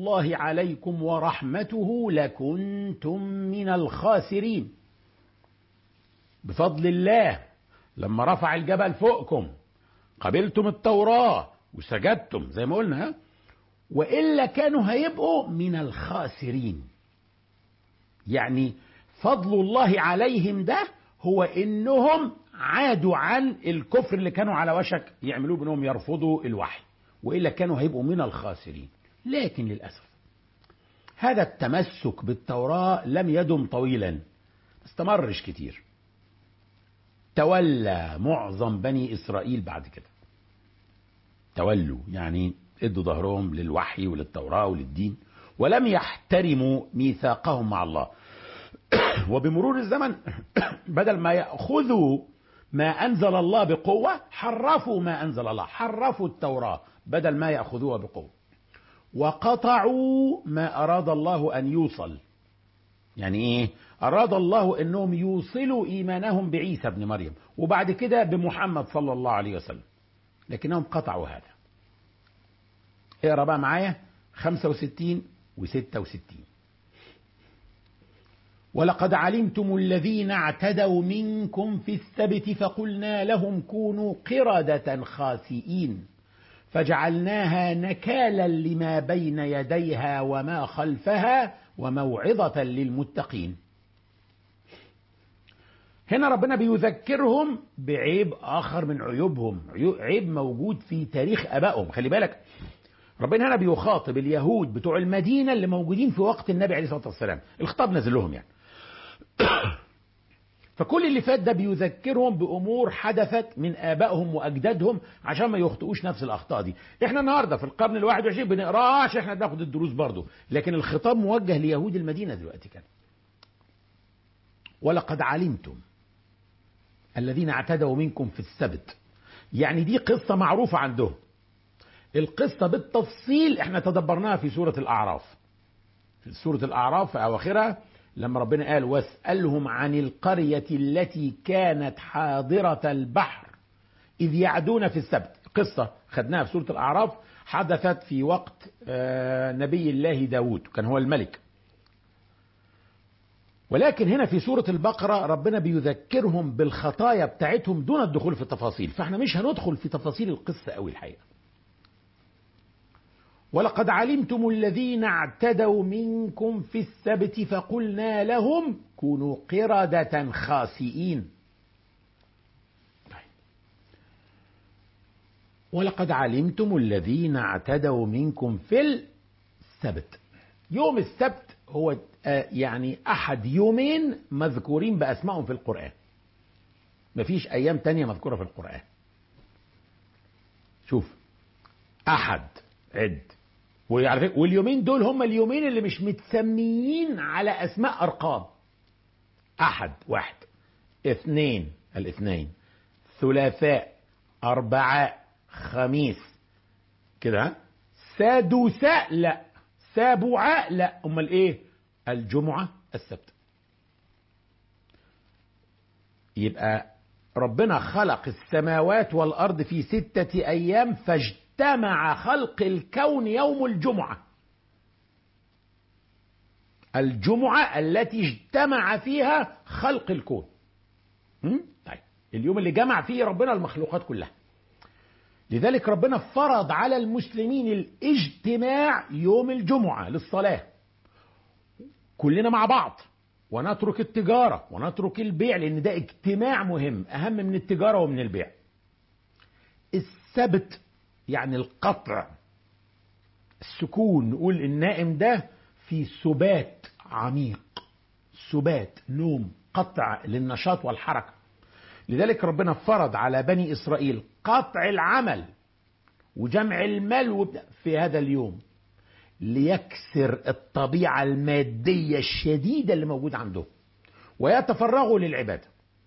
الله عليكم ورحمته لكنتم من الخاسرين بفضل الله لما رفع الجبل فوقكم قبلتم التوراة وسجدتم زي ما قلنا وإلا كانوا هيبقوا من الخاسرين يعني فضل الله عليهم ده هو إنهم عادوا عن الكفر اللي كانوا على وشك يعملوه بأنهم يرفضوا الوحي وإلا كانوا هيبقوا من الخاسرين لكن للأسف هذا التمسك بالتوراة لم يدم طويلا ما استمرش كتير تولى معظم بني إسرائيل بعد كده تولوا يعني ادوا ظهرهم للوحي وللتوراة وللدين ولم يحترموا ميثاقهم مع الله وبمرور الزمن بدل ما يأخذوا ما أنزل الله بقوة حرفوا ما أنزل الله حرفوا التوراة بدل ما يأخذوها بقوة وقطعوا ما أراد الله أن يوصل يعني إيه أراد الله أنهم يوصلوا إيمانهم بعيسى ابن مريم وبعد كده بمحمد صلى الله عليه وسلم لكنهم قطعوا هذا اقرا بقى معايا 65 و66 ولقد علمتم الذين اعتدوا منكم في السبت فقلنا لهم كونوا قردة خاسئين فجعلناها نكالا لما بين يديها وما خلفها وموعظة للمتقين هنا ربنا بيذكرهم بعيب آخر من عيوبهم عيب موجود في تاريخ أبائهم خلي بالك ربنا هنا بيخاطب اليهود بتوع المدينة اللي موجودين في وقت النبي عليه الصلاة والسلام الخطاب نزل لهم يعني فكل اللي فات ده بيذكرهم بأمور حدثت من آبائهم وأجدادهم عشان ما يخطئوش نفس الأخطاء دي احنا النهاردة في القرن الواحد وعشرين بنقراها عشان احنا بناخد الدروس برضه لكن الخطاب موجه ليهود المدينة دلوقتي كان ولقد علمتم الذين اعتدوا منكم في السبت يعني دي قصة معروفة عندهم القصة بالتفصيل احنا تدبرناها في سورة الأعراف في سورة الأعراف في أواخرها لما ربنا قال واسألهم عن القرية التي كانت حاضرة البحر إذ يعدون في السبت قصة خدناها في سورة الأعراف حدثت في وقت نبي الله داود كان هو الملك ولكن هنا في سورة البقرة ربنا بيذكرهم بالخطايا بتاعتهم دون الدخول في التفاصيل فاحنا مش هندخل في تفاصيل القصة أوي الحقيقة ولقد علمتم الذين اعتدوا منكم في السبت فقلنا لهم كونوا قردة خاسئين ولقد علمتم الذين اعتدوا منكم في السبت يوم السبت هو يعني أحد يومين مذكورين بأسمائهم في القرآن مفيش أيام تانية مذكورة في القرآن شوف أحد عد وعلى فكره واليومين دول هم اليومين اللي مش متسميين على اسماء ارقام احد واحد اثنين الاثنين ثلاثاء اربعاء خميس كده سادوساء لا سابوعاء لا امال ايه الجمعه السبت يبقى ربنا خلق السماوات والارض في سته ايام فاجتمع اجتمع خلق الكون يوم الجمعة الجمعة التي اجتمع فيها خلق الكون طيب اليوم اللي جمع فيه ربنا المخلوقات كلها لذلك ربنا فرض على المسلمين الاجتماع يوم الجمعة للصلاة كلنا مع بعض ونترك التجارة ونترك البيع لأن ده اجتماع مهم أهم من التجارة ومن البيع السبت يعني القطع السكون نقول النائم ده في سبات عميق سبات نوم قطع للنشاط والحركة لذلك ربنا فرض على بني إسرائيل قطع العمل وجمع المال في هذا اليوم ليكسر الطبيعة المادية الشديدة اللي موجودة عندهم ويتفرغوا للعبادة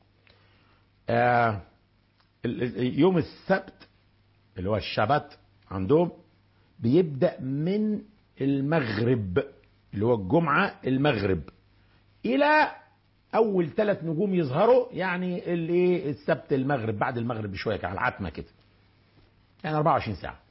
آه يوم السبت اللي هو الشبت عندهم بيبدأ من المغرب اللي هو الجمعة المغرب إلى أول ثلاث نجوم يظهروا يعني اللي السبت المغرب بعد المغرب بشوية على العتمة كده يعني 24 ساعة